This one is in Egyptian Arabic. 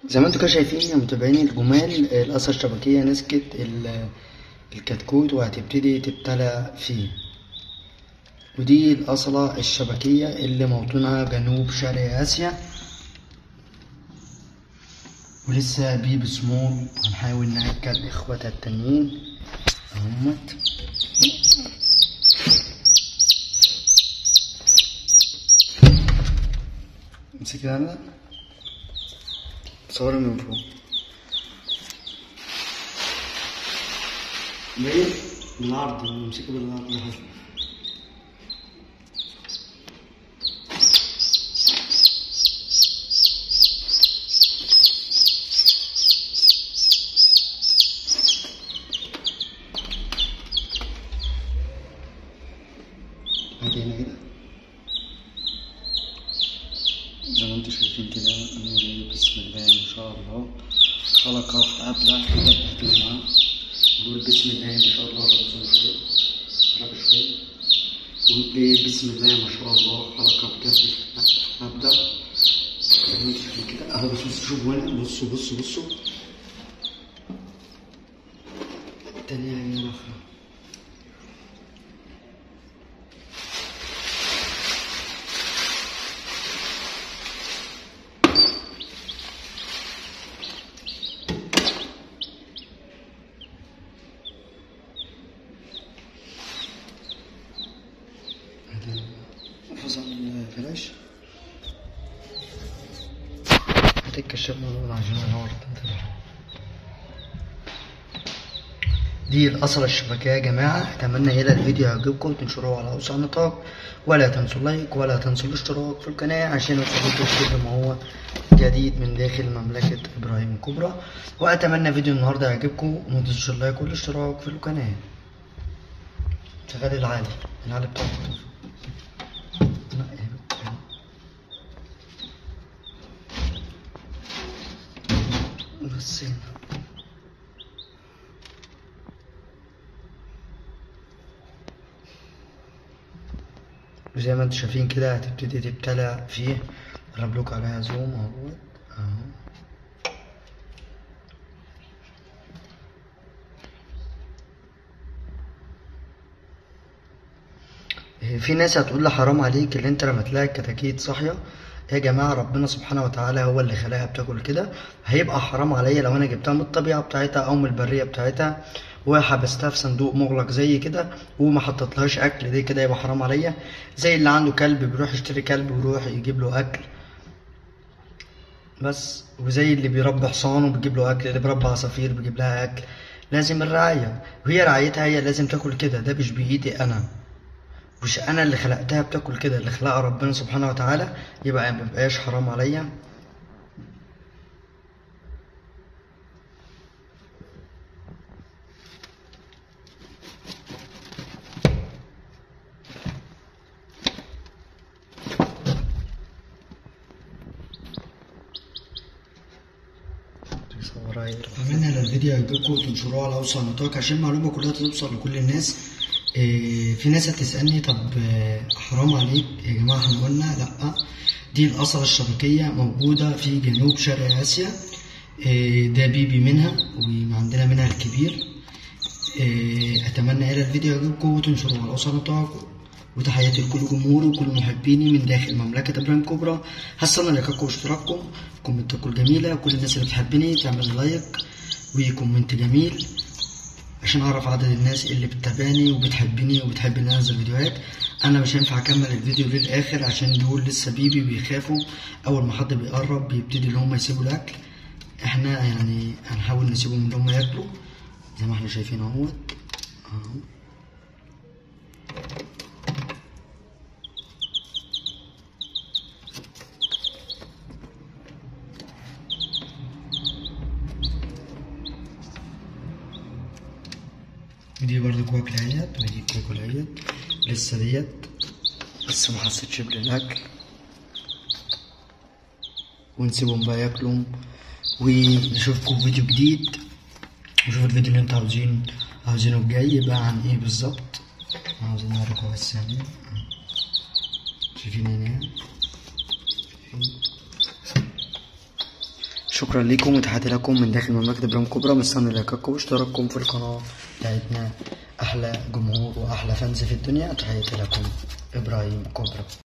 زي ما انتوا كده شايفين يا متابعيني الجمال القصة الشبكية مسكت ال- الكتكوت وهتبتدي تبتلع فيه ودي الأصلة الشبكية اللي موطنها جنوب شرق آسيا ولسه بيبي سمول هنحاول نأكل إخواتها التانيين اهمت امسك هذا صوري من فوق ليه؟ بالعرض امسكه بالعرض ده هاتي هنا كده زي ما انتم شايفين كده نقول بسم الله ما شاء الله خلق أبلع كده بحكي معاه نقول بسم الله ما شاء الله رب شوية رب شوية ونقول بسم الله ما شاء الله خلق بجد أبدأ زي ما انتم شايفين كده أهو بس بصوا شوفوا هنا بصوا بصوا بصوا التانية هي الأخرى فصل الفلاش هات الكشاف من عشان النور دي الأصل الشبكية يا جماعة أتمنى إلى الفيديو يعجبكم تنشروه على أوسع نطاق ولا تنسوا اللايك ولا تنسوا الاشتراك في القناة عشان يوصلكم كل ما هو جديد من داخل مملكة إبراهيم الكبرى وأتمنى فيديو النهاردة يعجبكم وما تنسوش اللايك والاشتراك في القناة شغال العالي العالي بتاعكم لا إيه بقى. بس هنا وزي ما انتم شايفين كده هتبتدي تبتلع فيه قرب لكم عليها زوم اهو اهو إيه، في ناس هتقول لي حرام عليك اللي انت لما تلاقي الكتاكيت صاحيه يا جماعه ربنا سبحانه وتعالى هو اللي خلاها بتاكل كده هيبقى حرام عليا لو انا جبتها من الطبيعه بتاعتها او من البريه بتاعتها وحبستها في صندوق مغلق زي كده وما حطيتلهاش اكل دي كده يبقى حرام عليا زي اللي عنده كلب بيروح يشتري كلب ويروح يجيب له اكل بس وزي اللي بيربي حصان وبيجيب له اكل اللي بيربي عصافير بيجيب لها اكل لازم الرعايه وهي رعايتها هي لازم تاكل كده ده مش بايدي انا مش انا اللي خلقتها بتاكل كده اللي خلقها ربنا سبحانه وتعالى يبقى ما بيبقاش حرام عليا اتمنى ان الفيديو يعجبكم وتنشروه على اوسع نطاق عشان المعلومه كلها توصل لكل الناس إيه، في ناس هتسالني طب آه، حرام عليك يا جماعه احنا قلنا لا دي الاصل الشبكيه موجوده في جنوب شرق اسيا إيه، ده بيبي منها وعندنا منها الكبير إيه، اتمنى الى الفيديو يعجبكم وتنشروه على اوسع نطاق وتحياتي لكل جمهوري وكل محبيني من داخل مملكة إبراهيم كبرى هستنى لايكاتكم واشتراككم كومنتاتكم الجميلة كل الناس اللي بتحبني تعمل لايك وكومنت جميل عشان أعرف عدد الناس اللي بتتابعني وبتحبني وبتحب إن أنا أنزل فيديوهات أنا مش هينفع أكمل الفيديو للآخر عشان دول لسه بيبي بيخافوا أول ما حد بيقرب بيبتدي اللي هم يسيبوا الأكل إحنا يعني هنحاول نسيبهم إن هم ياكلوا زي ما إحنا شايفين أهوت أهو دي برضو كواكل اهيت ودي كواكل اهيت لسه ديت لسه ما حسيتش بالاكل ونسيبهم بقى ياكلوا ونشوفكم فيديو جديد نشوف الفيديو اللي انتوا عاوزين عاوزينه الجاي يبقى عن ايه بالظبط عاوزين نوريكم بس يعني شايفين هنا شايفين شكرا لكم وتحياتي لكم من داخل مملكة إبراهيم كبرى مستني لايكاتكم واشتراككم في القناة بتاعتنا أحلى جمهور وأحلى فانز في الدنيا تحياتي لكم إبراهيم كبرى